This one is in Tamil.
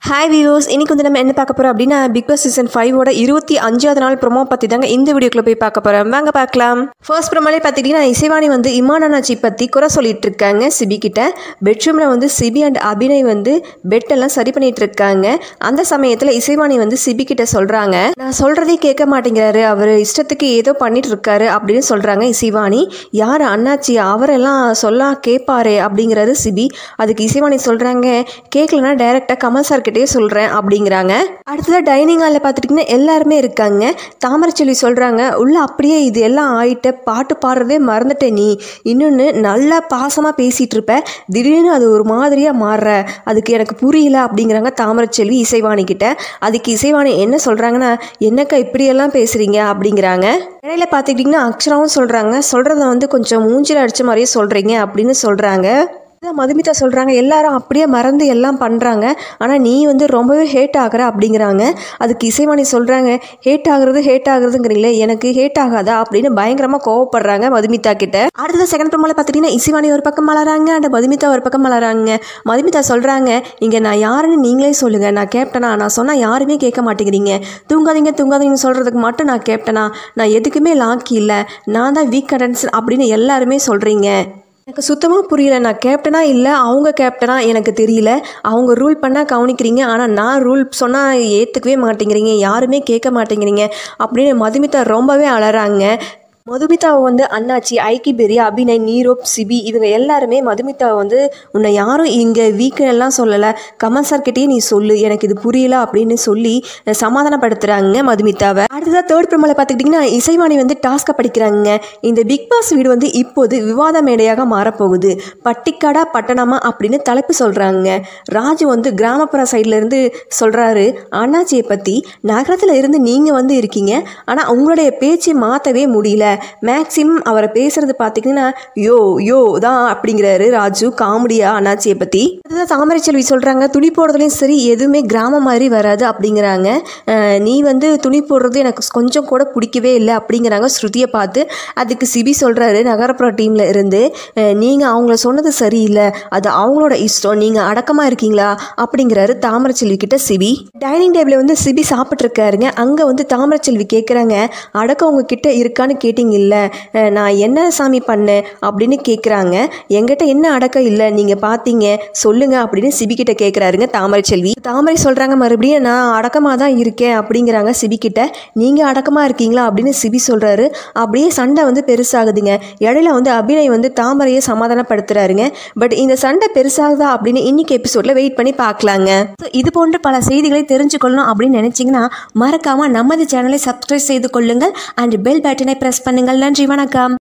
ஹாய் வியூஸ் இன்னைக்கு வந்து நம்ம என்ன பார்க்க போகிறோம் அப்படின்னா பிக் பாஸ் சீசன் ஃபைவோட இருபத்தி அஞ்சாவது நாள் ப்ரோமோ பற்றி தாங்க இந்த வீடியோக்குள்ள போய் பார்க்க போகிறோம் வாங்க பார்க்கலாம் ஃபர்ஸ்ட் ப்ரோமோலே பார்த்துக்கிட்டிங்கன்னா இசைவாணி வந்து இமானாச்சி பற்றி குறை சொல்லிட்டு இருக்காங்க சிபி கிட்ட பெட்ரூமில் வந்து சிபி அண்ட் அபிநய் வந்து பெட்டெல்லாம் சரி பண்ணிட்டு இருக்காங்க அந்த சமயத்தில் இசைவாணி வந்து சிபி கிட்ட சொல்கிறாங்க நான் சொல்கிறதே கேட்க மாட்டேங்கிறாரு அவர் இஷ்டத்துக்கு ஏதோ பண்ணிட்டு இருக்காரு அப்படின்னு சொல்கிறாங்க இசைவாணி யார் அண்ணாச்சி அவரெல்லாம் சொல்லா கேட்பாரு அப்படிங்கிறாரு சிபி அதுக்கு இசைவாணி சொல்கிறாங்க கேட்கலன்னா டைரெக்டாக கமல் சார் கிட்டே சொல்கிறேன் அப்படிங்கிறாங்க அடுத்ததாக டைனிங் ஹாலில் பார்த்துட்டிங்கன்னா எல்லாருமே இருக்காங்க தாமரைச்செல்வி சொல்கிறாங்க உள்ள அப்படியே இது எல்லாம் ஆயிட்ட பாட்டு பாடுறதே மறந்துட்ட நீ இன்னொன்று நல்லா பாசமாக பேசிகிட்டு இருப்ப திடீர்னு அது ஒரு மாதிரியாக மாறுற அதுக்கு எனக்கு புரியல அப்படிங்கிறாங்க தாமரைச்செல்வி இசைவாணி கிட்ட அதுக்கு இசைவாணி என்ன சொல்கிறாங்கன்னா என்னக்கா இப்படியெல்லாம் பேசுகிறீங்க அப்படிங்கிறாங்க இடையில பார்த்துக்கிட்டிங்கன்னா அக்ஷராவும் சொல்கிறாங்க சொல்கிறத வந்து கொஞ்சம் மூஞ்சில் அடித்த மாதிரியே சொல்கிறீங்க அப்படின்னு சொல்கிறாங்க அதான் மதுமிதா சொல்கிறாங்க எல்லாரும் அப்படியே மறந்து எல்லாம் பண்ணுறாங்க ஆனால் நீ வந்து ரொம்பவே ஹேட் ஆகுற அப்படிங்கிறாங்க அதுக்கு இசைவாணி சொல்கிறாங்க ஹேட் ஆகுறது ஹேட் ஆகுறதுங்கிறீங்களே எனக்கு ஹேட் ஆகாதா அப்படின்னு பயங்கரமாக கோவப்படுறாங்க மதுமிதா கிட்ட அடுத்தது செகண்ட் ப்ரோமோல பார்த்துட்டிங்கன்னா இசைவாணி ஒரு பக்கம் மலராங்க அண்ட் மதுமிதா ஒரு பக்கம் மலராங்க மதுமிதா சொல்கிறாங்க இங்கே நான் யாருன்னு நீங்களே சொல்லுங்கள் நான் கேப்டனா நான் சொன்னால் யாருமே கேட்க மாட்டேங்கிறீங்க தூங்காதீங்க தூங்காதீங்க சொல்கிறதுக்கு மட்டும் நான் கேப்டனா நான் எதுக்குமே லாக்கி இல்லை நான் தான் வீக் கண்டன்ஸ் அப்படின்னு எல்லாருமே சொல்கிறீங்க எனக்கு சுத்தமாக புரியல நான் கேப்டனா இல்லை அவங்க கேப்டனா எனக்கு தெரியல அவங்க ரூல் பண்ணால் கவனிக்கிறீங்க ஆனால் நான் ரூல் சொன்னால் ஏற்றுக்கவே மாட்டேங்கிறீங்க யாருமே கேட்க மாட்டேங்கிறீங்க அப்படின்னு மதுமிதா ரொம்பவே அலறாங்க மதுமிதாவை வந்து அண்ணாச்சி ஐக்கி பெரிய அபிநய் நீரோப் சிபி இவங்க எல்லாருமே மதுமிதாவை வந்து உன்னை யாரும் இங்கே வீக்குன்னு எல்லாம் சொல்லலை கமல் சார்கிட்டயே நீ சொல்லு எனக்கு இது புரியல அப்படின்னு சொல்லி சமாதானப்படுத்துகிறாங்க மதுமிதாவை அடுத்ததாக தேர்ட் ப்ரமோல பார்த்துக்கிட்டிங்கன்னா இசைவாணி வந்து டாஸ்க்கை படிக்கிறாங்க இந்த பிக் பாஸ் வீடு வந்து இப்போது விவாத மேடையாக மாறப்போகுது பட்டிக்காடா பட்டணமா அப்படின்னு தலைப்பு சொல்கிறாங்க ராஜு வந்து கிராமப்புற சைடில் இருந்து சொல்கிறாரு அண்ணாச்சியை பற்றி நகரத்தில் இருந்து நீங்கள் வந்து இருக்கீங்க ஆனால் உங்களுடைய பேச்சை மாற்றவே முடியல மேக்சிமம் அவரை பேசுறது பார்த்தீங்கன்னா யோ யோ தான் அப்படிங்கிறாரு ராஜு காமெடியா அண்ணாச்சியை பற்றி அதுதான் தாமரை செல்வி சொல்கிறாங்க துணி போடுறதுலையும் சரி எதுவுமே கிராமம் மாதிரி வராது அப்படிங்கிறாங்க அஹ், நீ வந்து துணி போடுறது எனக்கு கொஞ்சம் கூட பிடிக்கவே இல்லை அப்படிங்கிறாங்க ஸ்ருதியை பார்த்து அதுக்கு சிபி சொல்கிறாரு நகரப்புற டீமில் இருந்து நீங்கள் அவங்கள சொன்னது சரியில்லை அது அவங்களோட இஷ்டம் நீங்கள் அடக்கமாக இருக்கீங்களா அப்படிங்கிறாரு தாமரைச்செல்வி கிட்ட சிபி டைனிங் டேபிளில் வந்து சிபி சாப்பிட்ருக்காருங்க அங்கே வந்து தாமரைச்செல்வி கேட்குறாங்க அடக்கம் உங்ககிட்ட இருக்கான்னு கேட்டிங்கல்ல அஹ், நான் என்ன சாமி பண்ணேன் அப்படின்னு கேட்குறாங்க என்கிட்ட என்ன அடக்கம் இல்லை நீங்கள் பார்த்தீங்க சொல்லுங்க அப்படின்னு சிபி கிட்ட கேட்குறாருங்க தாமரைச்செல்வி தாமரை சொல்கிறாங்க மறுபடியும் நான் அடக்கமாக தான் இருக்கேன் அப்படிங்கிறாங்க சிபி கிட்ட நீங்கள் அடக்கமாக இருக்கீங்களா அப்படின்னு சிபி சொல்கிறாரு அப்படியே சண்டை வந்து பெருசாகுதுங்க இடையில வந்து அபிநய் வந்து தாமரையை சமாதானப்படுத்துறாருங்க பட் இந்த சண்டை பெருசாகுதா அப்படின்னு இன்னைக்கு எபிசோட்ல வெயிட் பண்ணி பார்க்கலாங்க So, இது போன்ற பல செய்திகளை தெரிஞ்சுக்கொள்ளணும் அப்படின்னு நினைச்சீங்கன்னா மறக்காம நமது சேனலை சப்ஸ்கிரைப் செய்து கொள்ளுங்கள் அண்ட் பெல் பட்டனை பிரஸ் பண்ணுங்கள் நன்றி வணக்கம்